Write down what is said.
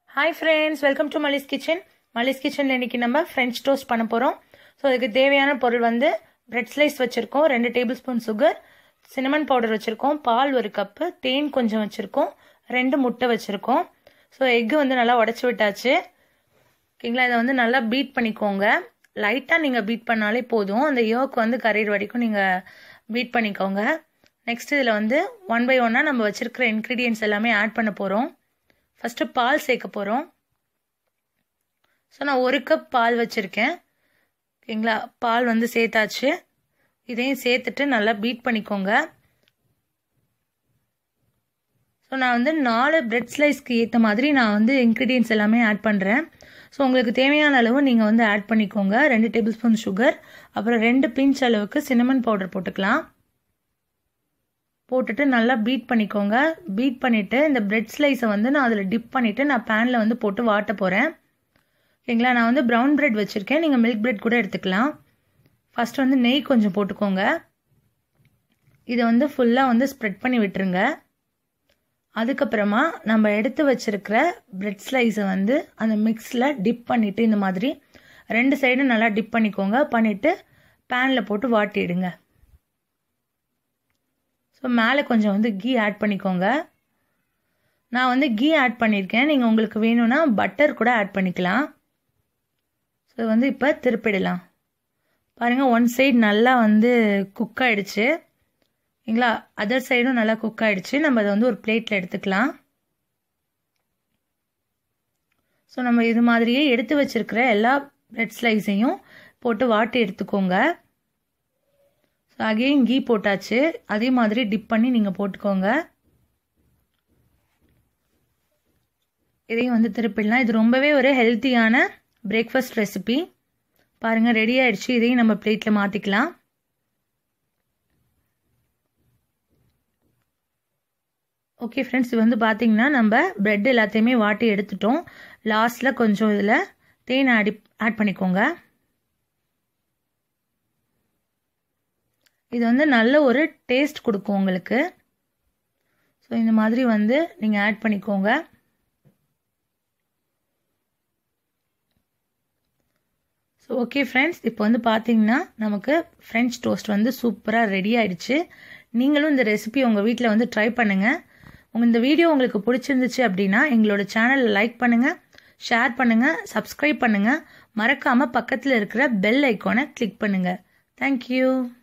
hi friends welcome to Mali's kitchen Mali's கிச்சனில் இன்றைக்கி நம்ம ஃப்ரெஞ்ச் டோஸ்ட் பண்ண போகிறோம் ஸோ அதுக்கு தேவையான பொருள் வந்து பிரெட் ஸ்லைஸ் வச்சுருக்கோம் ரெண்டு table spoon sugar cinnamon powder வச்சுருக்கோம் பால் ஒரு கப்பு தேன் கொஞ்சம் வச்சுருக்கோம் ரெண்டு முட்டை வச்சுருக்கோம் ஸோ எக்கு வந்து நல்லா உடச்சி விட்டாச்சு ஓகேங்களா இதை வந்து நல்லா பீட் பண்ணிக்கோங்க லைட்டாக நீங்கள் பீட் பண்ணாலே போதும் அந்த யோக் வந்து கரையிற வரைக்கும் நீங்கள் பீட் பண்ணிக்கோங்க நெக்ஸ்ட் இதில் வந்து ஒன் பை ஒன்னாக நம்ம வச்சுருக்கிற இன்க்ரீடியன்ஸ் எல்லாமே ஆட் பண்ண போகிறோம் ஃபஸ்ட்டு பால் சேர்க்க போகிறோம் ஸோ நான் ஒரு கப் பால் வச்சுருக்கேன் ஓகேங்களா பால் வந்து சேர்த்தாச்சு இதையும் சேர்த்துட்டு நல்லா பீட் பண்ணிக்கோங்க ஸோ நான் வந்து நாலு பிரெட் ஸ்லைஸ்க்கு ஏற்ற மாதிரி நான் வந்து இன்க்ரீடியன்ஸ் எல்லாமே ஆட் பண்ணுறேன் ஸோ உங்களுக்கு தேவையான அளவு நீங்கள் வந்து ஆட் பண்ணிக்கோங்க ரெண்டு டேபிள் ஸ்பூன் சுகர் அப்புறம் ரெண்டு பிஞ்ச் அளவுக்கு சினமன் பவுடர் போட்டுக்கலாம் போட்டுட்டு நல்லா பீட் பண்ணிக்கோங்க பீட் பண்ணிவிட்டு இந்த பிரெட் ஸ்லைஸை வந்து நான் அதில் டிப் பண்ணிவிட்டு நான் பேனில் வந்து போட்டு வாட்ட போகிறேன் ஓகேங்களா நான் வந்து ப்ரௌன் பிரெட் வச்சுருக்கேன் நீங்கள் மில்க் பிரெட் கூட எடுத்துக்கலாம் ஃபஸ்ட் வந்து நெய் கொஞ்சம் போட்டுக்கோங்க இதை வந்து ஃபுல்லாக வந்து ஸ்ப்ரெட் பண்ணி விட்டுருங்க அதுக்கப்புறமா நம்ம எடுத்து வச்சிருக்கிற பிரெட் ஸ்லைஸை வந்து அந்த மிக்ஸில் டிப் பண்ணிவிட்டு இந்த மாதிரி ரெண்டு சைடும் நல்லா டிப் பண்ணிக்கோங்க பண்ணிவிட்டு பேனில் போட்டு வாட்டிடுங்க ஸோ மேலே கொஞ்சம் வந்து கீ ஆட் பண்ணிக்கோங்க நான் வந்து கீ ஆட் பண்ணியிருக்கேன் நீங்கள் உங்களுக்கு வேணும்னா பட்டர் கூட ஆட் பண்ணிக்கலாம் ஸோ வந்து இப்போ திருப்பிடலாம் பாருங்கள் ஒன் சைடு நல்லா வந்து குக் ஆகிடுச்சு சரிங்களா அதர் சைடும் நல்லா குக் ஆகிடுச்சு நம்ம அதை வந்து ஒரு பிளேட்டில் எடுத்துக்கலாம் ஸோ நம்ம இது மாதிரியே எடுத்து வச்சிருக்கிற எல்லா பிரெட் ஸ்லைஸையும் போட்டு வாட்டி எடுத்துக்கோங்க ஸோ அகெயின் கீ போட்டாச்சு அதே மாதிரி டிப் பண்ணி நீங்கள் போட்டுக்கோங்க இதையும் வந்து திருப்பிடலாம் இது ரொம்பவே ஒரு ஹெல்த்தியான பிரேக்ஃபாஸ்ட் ரெசிபி பாருங்கள் ரெடி ஆயிடுச்சு இதையும் நம்ம பிளேட்டில் மாற்றிக்கலாம் ஓகே ஃப்ரெண்ட்ஸ் இது வந்து பார்த்தீங்கன்னா நம்ம ப்ரெட் எல்லாத்தையுமே வாட்டி எடுத்துட்டோம் லாஸ்ட்டில் கொஞ்சம் இதில் தேன் ஆடி ஆட் பண்ணிக்கோங்க இது வந்து நல்ல ஒரு டேஸ்ட் கொடுக்கும் உங்களுக்கு ஸோ இந்த மாதிரி வந்து நீங்கள் ஆட் பண்ணிக்கோங்க ஸோ ஓகே ஃப்ரெண்ட்ஸ் இப்போ வந்து பார்த்தீங்கன்னா நமக்கு ஃப்ரெஞ்ச் டோஸ்ட் வந்து சூப்பராக ரெடி ஆயிடுச்சு நீங்களும் இந்த ரெசிபி உங்கள் வீட்டில் வந்து ட்ரை பண்ணுங்கள் உங்கள் இந்த வீடியோ உங்களுக்கு பிடிச்சிருந்துச்சு அப்படின்னா எங்களோட சேனலை லைக் பண்ணுங்கள் ஷேர் பண்ணுங்கள் சப்ஸ்கிரைப் பண்ணுங்கள் மறக்காமல் பக்கத்தில் இருக்கிற பெல் ஐக்கானை கிளிக் பண்ணுங்கள் தேங்க்யூ